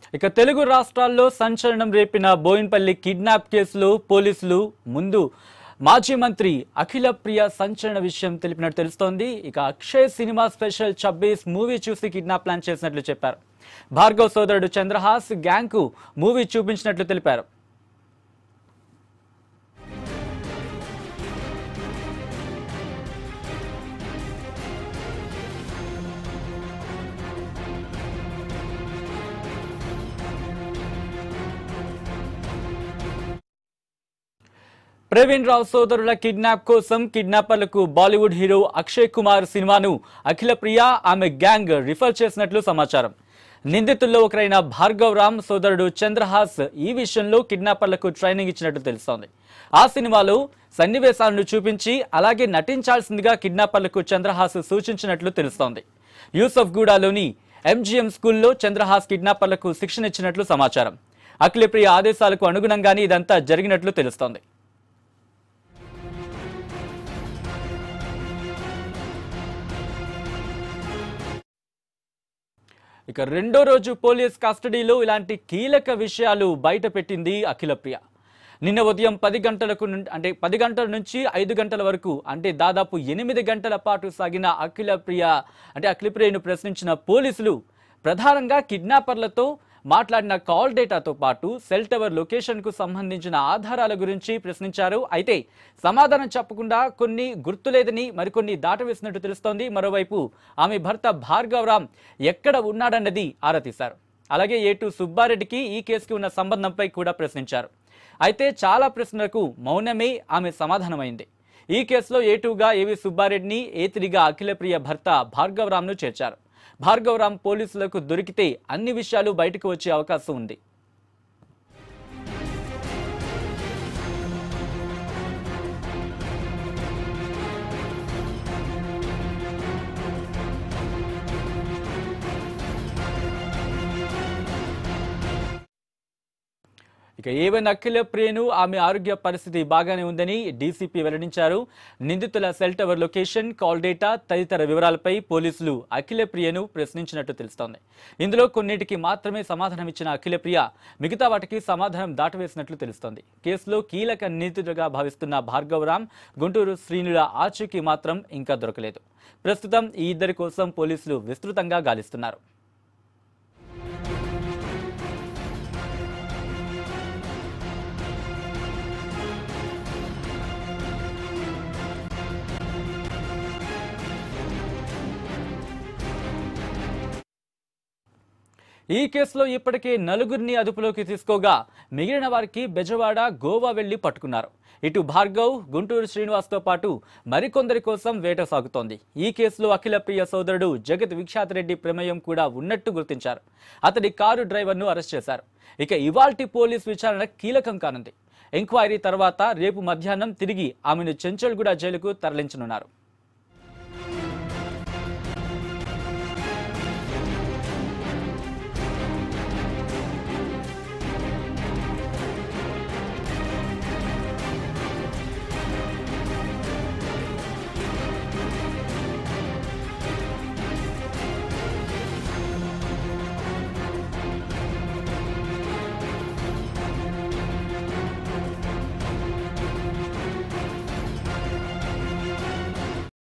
ఇక తెలుగు రాష్ట్రాల్లో సంచలనం రేపిన బోయిన్పల్లి కిడ్నాప్ కేసులో పోలీసులు ముందు మాజీ మంత్రి అఖిల ప్రియ సంచలన విషయం తెలిపినట్టు తెలుస్తోంది ఇక Akshay cinema special Chhabbees movie చూసి కిడ్నాప్ ప్లాన్ చేసినట్లు చెప్పారు భార్గవ్ సోదరుడు చంద్రహాస్ గ్యాంగ్ కు మూవీ చూపించినట్లు తెలిపారు ప్రవీణ్ రావు సోదరుల కిడ్నాప్ కోసం కిడ్నాపర్లకు బాలీవుడ్ హీరో అక్షయ్ కుమార్ సినిమాను అఖిల ప్రియ ఆమె గ్యాంగ్ రిఫర్ చేసినట్లు సమాచారం నిందితుల్లో ఒకరైన భార్గవ్ రామ్ సోదరుడు చంద్రహాస్ ఈ విషయంలో కిడ్నాపర్లకు ట్రైనింగ్ ఇచ్చినట్టు తెలుస్తోంది ఆ సినిమాలో సన్నివేశాలను చూపించి అలాగే నటించాల్సిందిగా కిడ్నాపర్లకు చంద్రహాస్ సూచించినట్లు తెలుస్తోంది యూసఫ్ గూడాలోని ఎంజీఎం స్కూల్లో చంద్రహాస్ కిడ్నాపర్లకు శిక్షణ ఇచ్చినట్లు సమాచారం అఖిలప్రియ ఆదేశాలకు అనుగుణంగానే ఇదంతా జరిగినట్లు తెలుస్తోంది ఇక రెండో రోజు పోలీస్ కస్టడీలో ఇలాంటి కీలక విషయాలు బయట పెట్టింది అఖిలప్రియ నిన్న ఉదయం పది గంటలకు నుం- అంటే పది గంటల నుంచి ఐదు గంటల వరకు అంటే దాదాపు ఎనిమిది గంటల పాటు సాగిన అఖిలప్రియ అంటే అఖిలప్రియను ప్రశ్నించిన పోలీసులు ప్రధానంగా కిడ్నాపర్లతో మాట్లాడిన కాల్ డేటాతో పాటు సెల్ టవర్ లొకేషన్కు సంబంధించిన ఆధారాల గురించి ప్రశ్నించారు అయితే సమాధానం చెప్పకుండా కొన్ని గుర్తులేదని మరికొన్ని దాటవేసినట్టు తెలుస్తోంది మరోవైపు ఆమె భర్త భార్గవరామ్ ఎక్కడ ఉన్నాడన్నది ఆరా తీశారు అలాగే ఏటు సుబ్బారెడ్డికి ఈ కేసుకి ఉన్న సంబంధంపై కూడా ప్రశ్నించారు అయితే చాలా ప్రశ్నలకు మౌనమే ఆమె సమాధానమైంది ఈ కేసులో ఏటుగా ఏవి సుబ్బారెడ్డిని ఏతిరిగా అఖిలప్రియ భర్త భార్గవరామ్ను చేర్చారు భార్గవరామ్ పోలీసులకు దొరికితే అన్ని విషయాలు బయటకు వచ్చే అవకాశం ఉంది ఇక ఏవన్ అఖిల ప్రియను ఆమె ఆరోగ్య పరిస్థితి బాగానే ఉందని డీసీపీ వెల్లడించారు నిందితుల cell tower location call data తదితర వివరాలపై పోలీసులు అఖిల ప్రియను ప్రశ్నించినట్టు తెలుస్తోంది ఇందులో కొన్నిటికి మాత్రమే సమాధానం ఇచ్చిన అఖిల ప్రియ మిగతా వాటికి సమాధానం దాటవేసినట్లు తెలుస్తోంది కేసులో కీలక నిందితుడిగా భావిస్తున్న భార్గవరామ్ గుంటూరు శ్రీనుల ఆచూకీ మాత్రం ఇంకా దొరకలేదు ప్రస్తుతం ఈ ఇద్దరి కోసం పోలీసులు విస్తృతంగా గాలిస్తున్నారు ఈ కేసులో ఇప్పటికే నలుగురిని అదుపులోకి తీసుకోగా మిగిలిన వారికి బెజవాడ గోవా వెళ్లి పట్టుకున్నారు ఇటు భార్గవ్ గుంటూరు శ్రీనివాస్తో పాటు మరికొందరి కోసం వేట సాగుతోంది ఈ కేసులో అఖిలప్రియ సోదరుడు జగత్ విఖ్యాత్ రెడ్డి ప్రమేయం కూడా ఉన్నట్టు గుర్తించారు అతడి కారు డ్రైవర్ను అరెస్ట్ చేశారు ఇక ఇవాల్టి పోలీస్ విచారణ కీలకం కానుంది ఎంక్వైరీ తర్వాత రేపు మధ్యాహ్నం తిరిగి ఆమెను చెంచల్గూడ జైలుకు తరలించనున్నారు